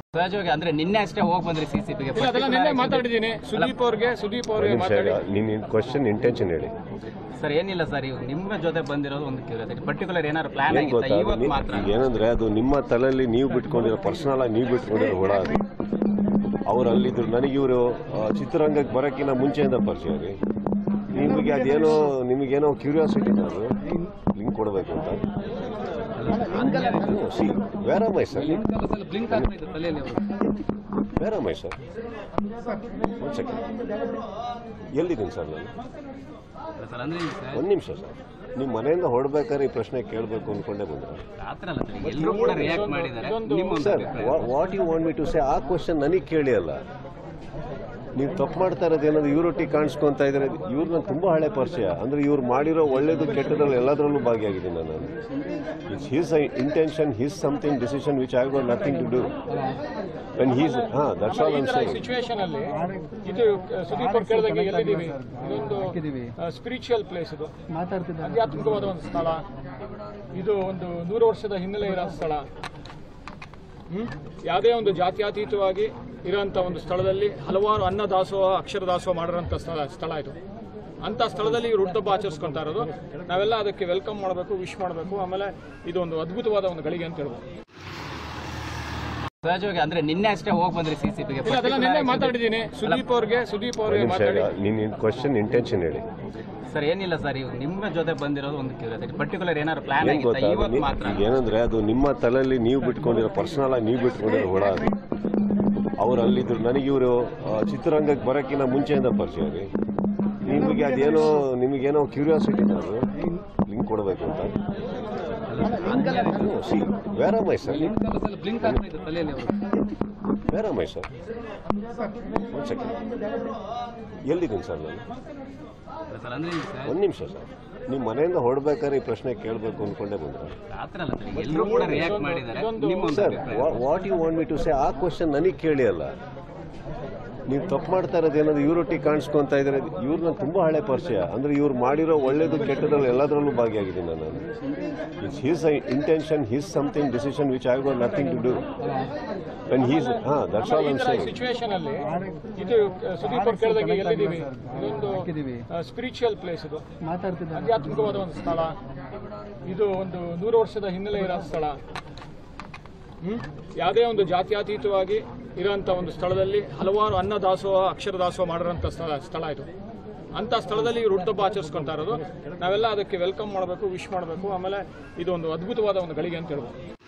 ಸಹಜವಾಗಿ ಅಂದ್ರೆ ನಿನ್ನೆ ಅಷ್ಟೇ ಹೋಗಿ ಬಂದ್ರಿ ಸಿಸಿಪಿಗೆ ಇಲ್ಲ ಅದೆಲ್ಲ ನಿನ್ನೆ ಮಾತಾಡಿದ್ದೀನಿ ಸುದೀಪ್ ಅವ್ರಿಗೆ ಸುದೀಪ್ ಅವ್ರಿಗೆ ನಿಮಿಷ ಮಾತಾಡಿ ನಿನ್ನ ಕ್ವಶನ್ ಇಂಟೆನ್ಷನ್ ಹೇಳಿ ಸರ್ ಏನಿಲ್ಲ ಸರ್ ಇವ್ ನಿಮ್ಮ ಜೊತೆ ಬಂದಿರೋದು ಒಂದು ಕ್ಯೂರಿಯಾಸಿಟಿ ಪರ್ಟಿಕ್ಯುಲರ್ ಏನಾದ್ರು ಪ್ಲಾನ್ ಏನ್ ಆಗಿತ್ತಾ ಗೊತ್ತಾ ಅದು ಇವತ್ತು ನಿ- ಮಾತ್ರ ಈಗ ಏನಂದ್ರೆ ಅದು ನಿಮ್ಮ ತಲೆಯಲ್ಲಿ ನೀವು ಬಿಟ್ಕೊಂಡಿರೋ ಪರ್ಸನಲ್ ಆಗಿ ನೀವು ಬಿಟ್ಕೊಂಡಿರೋ ಹುಳ ಅದು ಅವ್ರು ಅಲ್ಲಿದ್ರು ನನಗೆ ಇವರು ಚಿತ್ರರಂಗಕ್ಕೆ ಬರೋಕ್ಕಿಂತ ಮುಂಚೆಯಿಂದ ಪರಿಚಯ ರೀ ನಿಮಗೆ ಅದೇನೋ ನಿಮಗೇನೋ ಕ್ಯೂರಿಯಾಸಿಟಿ ನಾನು ಲಿಂಕ್ ಕೊಡಬೇಕು ಅಂತ see where am I sir blink ಆಗ್ತಿದೆ ತಲೆಯಲ್ಲಿ ವೇರ್ ಆಮ್ ಐ ಸರ್ ಒಂದು ಸೆಕೆಂಡ್ ಎಲ್ಲಿದ್ದೀನಿ ಸರ್ ನಾನು ಸರ್ ಅಂದ್ರೆ ಈಗ ಸರ್ ಒಂದು ನಿಮಿಷ ಸರ್ ನಿಮ್ಮ ಮನೆಯಿಂದ ಹೊರಡ್ಬೇಕಾದ್ರೆ ಈ ಪ್ರಶ್ನೆ ಕೇಳಬೇಕು ಅಂದ್ಕೊಂಡೇ ಬಂದ್ರೆ ಆ ಥರ ಅಲ್ಲ ಸರ್ ಎಲ್ಲರೂ ಕೂಡ ರಿಯಾಕ್ಟ್ ಮಾಡಿದ್ದಾರೆ ನಿಮ್ಮ ಒಂದು ಸರ್ ಅಭಿಪ್ರಾಯ. What you want me to say ಆ ಕ್ವಶನ್ ನನಗೆ ಕೇಳಿ ಅಲ್ಲ ನೀವು ತಪ್ಪು ಮಾಡ್ತಾ ಇರೋದು ಏನಾದ್ರು ಇವರೊಟ್ಟಿಗೆ ಕಾಣಿಸ್ಕೊಂತ ಇದ್ದಾರೆ ಇವ್ರು ನಾನು ತುಂಬ ಹಳೆ ಪರಿಚಯ ಅಂದ್ರೆ ಇವ್ರು ಮಾಡಿರೋ ಒಳ್ಳೇದು ಕೆಟ್ಟದ್ರಲ್ಲಿ ಎಲ್ಲದರಲ್ಲೂ ಭಾಗಿಯಾಗಿದ್ದೀನಿ ನಾನು it's he's intention his something decision which I got nothing to do when he's ಹಾಂ ದಟ್ಸ್ ಆಲ್ ಈ ಐಮ್ ತರ ಸೇಯಿಂಗ್ ಸಿಚುವೇಶನ್ ಅಲ್ಲಿ ಇದು ಅಹ್, ಸುದೀಪ್ ಅವ್ರು ಕೇಳಿದಾಗ ಎಲ್ಲಿದ್ದೀವಿ ಇದೊಂದು ಸ್ಪಿರಿಚುವಲ್ ಪ್ಲೇಸ್ ಇದು ಆಧ್ಯಾತ್ಮಿಕವಾದ ಒಂದು ಸ್ಥಳ ಇದು ಒಂದು ನೂರು ವರ್ಷದ ಹಿನ್ನೆಲೆ ಇರೋ ಸ್ಥಳ ಹ್ಮ್? ಯಾವುದೇ ಒಂದು ಜಾತ್ಯತೀತವಾಗಿ ಇರೋಂಥ ಒಂದು ಸ್ಥಳದಲ್ಲಿ ಹಲವಾರು ಅನ್ನ ದಾಸೋಹ ಅಕ್ಷರ ದಾಸೋಹ ಮಾಡಿರೋಂಥ ಸ್ಥಳ ಸ್ಥಳ ಇದು ಅಂಥ ಸ್ಥಳದಲ್ಲಿ ಇವರು ಹುಟ್ಟುಹಬ್ಬ ಆಚರಿಸ್ಕೊಂತಾ ಇರೋದು ನಾವೆಲ್ಲ ಅದಕ್ಕೆ ವೆಲ್ಕಮ್ ಮಾಡಬೇಕು ವಿಶ್ ಮಾಡಬೇಕು ಆಮೇಲೆ ಇದು ಒಂದು ಅದ್ಭುತವಾದ ಒಂದು ಗಳಿಗೆ ಅಂತ ಹೇಳ್ಬೋದು ಸಹಜವಾಗಿ ಅಂದ್ರೆ ನಿನ್ನೆ ಅಷ್ಟೇ ಹೋಗಿ ಬಂದ್ರಿ ಸಿಸಿಪಿಗೆ ಇಲ್ಲ ಅದೆಲ್ಲ ನಿನ್ನೆ ಮಾತಾಡಿದ್ದೀನಿ ಸುದೀಪ್ ಅವ್ರಿಗೆ ಸುದೀಪ್ ಒಂದು ಅವ್ರಿಗೆ ನಿಮಿಷ ಮಾತಾಡಿ ನಿನ್ನ ಕ್ವಶನ್ ಇಂಟೆನ್ಷನ್ ಹೇಳಿ ಸರ್ ಏನಿಲ್ಲ ಸರ್ ಇವ್ ನಿಮ್ಮ ಜೊತೆ ಬಂದಿರೋದು ಒಂದು ಕ್ಯೂರಿಯಾಸಿಟಿ ಪರ್ಟಿಕ್ಯುಲರ್ ಏನಾದ್ರು ಪ್ಲಾನ್ ಏನ್ ಆಗಿತ್ತಾ ಗೊತ್ತಾ ಅದು ಇವತ್ತು ನಿ- ಮಾತ್ರ ಈಗ ಏನಂದ್ರೆ ಅದು ನಿಮ್ಮ ತಲೆಯಲ್ಲಿ ನೀವು ಬಿಟ್ಕೊಂಡಿರೋ ಪರ್ಸನಲ್ ಆಗಿ ನೀವು ಬಿಟ್ಕೊಂಡಿರೋ ಹುಳ ಅದು ಅವ್ರು ಅಲ್ಲಿದ್ರು ನನಗೆ ಇವರು ಚಿತ್ರರಂಗಕ್ಕೆ ಬರೋಕ್ಕಿಂತ ಮುಂಚೆಯಿಂದ ಪರಿಚಯ ರೀ ನಿಮಗೆ ಅದೇನೋ ನಿಮಗೇನೋ ಕ್ಯೂರಿಯಾಸಿಟಿ ನಾನು ಲಿಂಕ್ ಕೊಡಬೇಕು ಅಂತ see where am I sir blink ಆಗ್ತಿದೆ ತಲೆಯಲ್ಲಿ ವೇರ್ ಆಮ್ ಐ ಸರ್ ಒಂದು ಸೆಕೆಂಡ್ ಎಲ್ಲಿದ್ದೀನಿ ಸರ್ ನಾನು ಸರ್ ಅಂದ್ರೆ ಈಗ ಸರ್ ಒಂದು ನಿಮಿಷ ಸರ್ ನಿಮ್ಮ ಮನೆಯಿಂದ ಹೊರಡ್ಬೇಕಾದ್ರೆ ಈ ಪ್ರಶ್ನೆ ಕೇಳಬೇಕು ಅಂದ್ಕೊಂಡೇ ಬಂದ್ರೆ ಆ ಥರ ಅಲ್ಲ ಸರ್ ಎಲ್ಲರೂ ಕೂಡ ರಿಯಾಕ್ಟ್ ಮಾಡಿದ್ದಾರೆ ನಿಮ್ಮ ಒಂದು ಸರ್ ಅಭಿಪ್ರಾಯ. What you want me to say ಆ ಕ್ವಶನ್ ನನಗೆ ಕೇಳಿ ಅಲ್ಲ ನೀವು ತಪ್ಪು ಮಾಡ್ತಾ ಇರೋದು ಏನಾದ್ರು ಇವರೊಟ್ಟಿಗೆ ಕಾಣಿಸ್ಕೊಂತ ಇದ್ದಾರೆ ಇವ್ರು ನಾನು ತುಂಬ ಹಳೆ ಪರಿಚಯ ಅಂದ್ರೆ ಇವ್ರು ಮಾಡಿರೋ ಒಳ್ಳೇದು ಕೆಟ್ಟದ್ರಲ್ಲಿ ಎಲ್ಲದರಲ್ಲೂ ಭಾಗಿಯಾಗಿದ್ದೀನಿ ನಾನು it's he's intention his something decision which I got nothing to do when he's ಹಾಂ ದಟ್ಸ್ ಆಲ್ ಈ ಐಮ್ ತರ ಸೇಯಿಂಗ್ ಸಿಚುವೇಶನ್ ಅಲ್ಲಿ ಇದು ಅಹ್, ಸುದೀಪ್ ಅವ್ರು ಕೇಳಿದಾಗ ಎಲ್ಲಿದ್ದೀವಿ ಇದೊಂದು ಸ್ಪಿರಿಚುವಲ್ ಪ್ಲೇಸ್ ಇದು ಆಧ್ಯಾತ್ಮಿಕವಾದ ಒಂದು ಸ್ಥಳ ಇದು ಒಂದು ನೂರು ವರ್ಷದ ಹಿನ್ನೆಲೆ ಇರೋ ಸ್ಥಳ ಹ್ಮ್? ಯಾವುದೇ ಒಂದು ಜಾತ್ಯತೀತವಾಗಿ ಇರೋಂಥ ಒಂದು ಸ್ಥಳದಲ್ಲಿ ಹಲವಾರು ಅನ್ನ ದಾಸೋಹ ಅಕ್ಷರ ದಾಸೋಹ ಮಾಡಿರೋಂಥ ಸ್ಥಳ ಸ್ಥಳ ಇದು ಅಂಥ ಸ್ಥಳದಲ್ಲಿ ಇವರು ಹುಟ್ಟುಹಬ್ಬ ಆಚರಿಸ್ಕೊಂತಾ ಇರೋದು ನಾವೆಲ್ಲ ಅದಕ್ಕೆ ವೆಲ್ಕಮ್ ಮಾಡಬೇಕು ವಿಶ್ ಮಾಡಬೇಕು ಆಮೇಲೆ ಇದು ಒಂದು ಅದ್ಭುತವಾದ ಒಂದು ಗಳಿಗೆ ಅಂತ ಹೇಳ್ಬೋದು